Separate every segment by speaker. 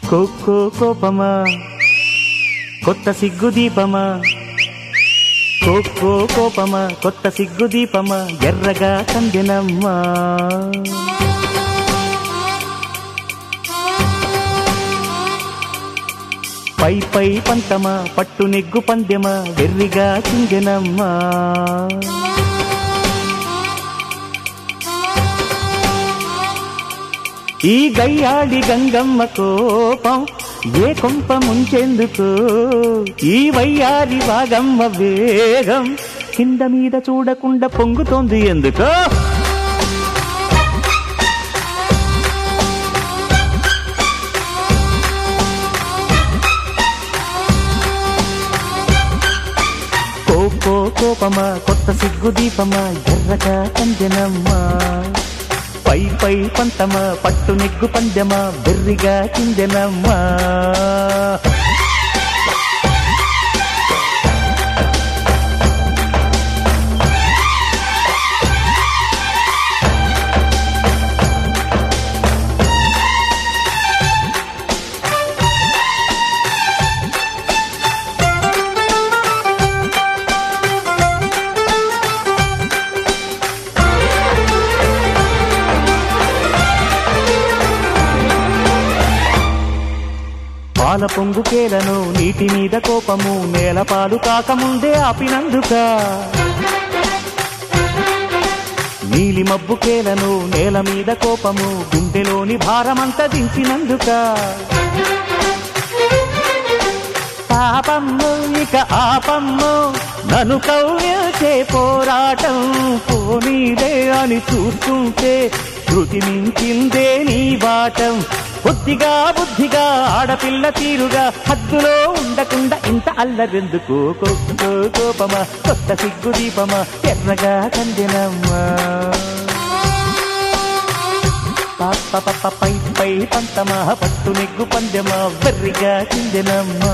Speaker 1: cocoa కోపమా కొత్త సిగ్గు దీపమా కోకో కోపమా కొత్త సిగ్గు దీపమా ఎర్రగా కందినమ్మా పై పై పంతమా పట్టు నెగ్గు పందెమా వెర్రిగా చింగెనమ్మా ఈ గయ్యాడి గంగమ్మ కోపం ఏ కొంప ముంచెందుకు ఈ వయ్యారి వాగమ్మ వేగం కింద మీద చూడకుండా పొంగుతోంది ఎందుకో కోకో కోపమా కొత్త సిగ్గు దీపమా ఎర్రగా కంజనమ్మా పై పై పంతమా పట్టు నెగ్గు పందెమా బెర్రిగా చిందెనమ్మా పాల పొంగుకేలను నీటి మీద కోపము నేల పాలు కాకముందే ఆపినందుక నీలి మబ్బుకేలను నేల మీద కోపము గుండెలోని భారమంతా దించినందుక పాపమ్ము ఇక ఆపమ్ము నన్ను కవ్యచే పోరాటం పోనీదే అని చూస్తుంటే శృతి మించిందే నీ బాటం బుద్ధిగా బుద్ధిగా ఆడపిల్ల తీరుగా హద్దులో ఉండకుండా ఇంత అల్లరెందుకు కోకో కోపమా కొత్త సిగ్గు దీపమా ఎర్రగా కందినమ్మా పాప పప్ప పై పై పంతమా పట్టు నెగ్గు పందెమా వెర్రిగా చిందెనమ్మా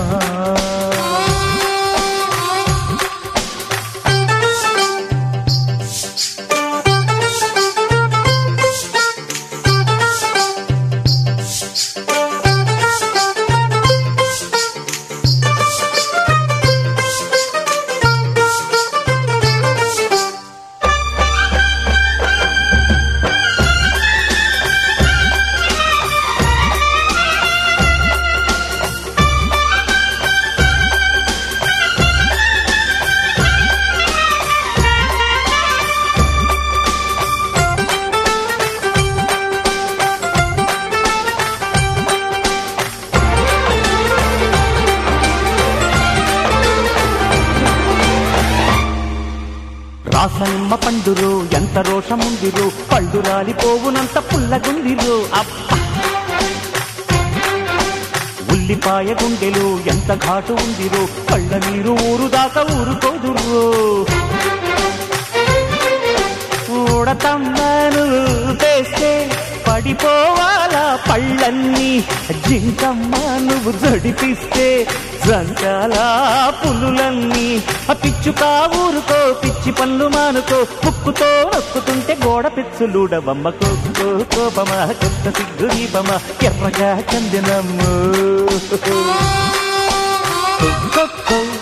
Speaker 1: రాసనిమ్మ పండురు ఎంత రోషముందిరు పళ్ళు రాలిపోవునంత పుల్లగుందిరు అబ్బ ఉల్లిపాయ గుండెలు ఎంత ఘాటు ఉందిరు కళ్ళ నీరు ఊరు దాకా ఊరుకోదురు ఊడతమ్మను తెస్తే పడిపోవాలా పళ్ళన్నీ జింకమ్మ నువ్వు జడిపిస్తే జంకాల పులులన్నీ ఆ పిచ్చుక ఊరుకో పిచ్చి పళ్ళు మానుకో ముక్కుతో నొక్కుతుంటే గోడ పిచ్చులుడవమ్మ కోకో కోపమా కొత్త సిగ్గు దీపమా ఎర్రగా చందనమ్ము కొక్కో